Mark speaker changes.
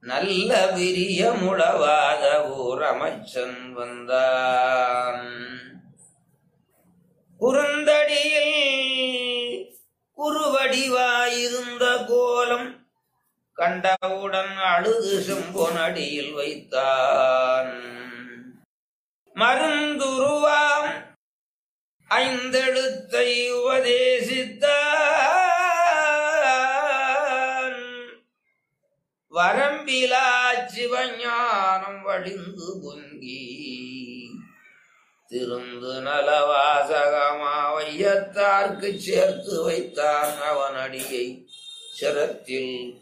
Speaker 1: நல்ல விரியமுளவாத ஓர் அமைச்சன் வந்தான் குறுந்தடியில் குறுவடிவாயிருந்த கோலம் கண்டவுடன் அழுது செம்பொனடியில் வைத்தான் மருந்துருவாம் ஐந்தெழுத்தை உபதேசித்தான் வரம்பிலா சிவஞானம் வழிந்து பொங்கி திருந்து நலவாசகமா வையத்தார்க்கு சேர்த்து வைத்தான் அவனடியை சிரத்தில்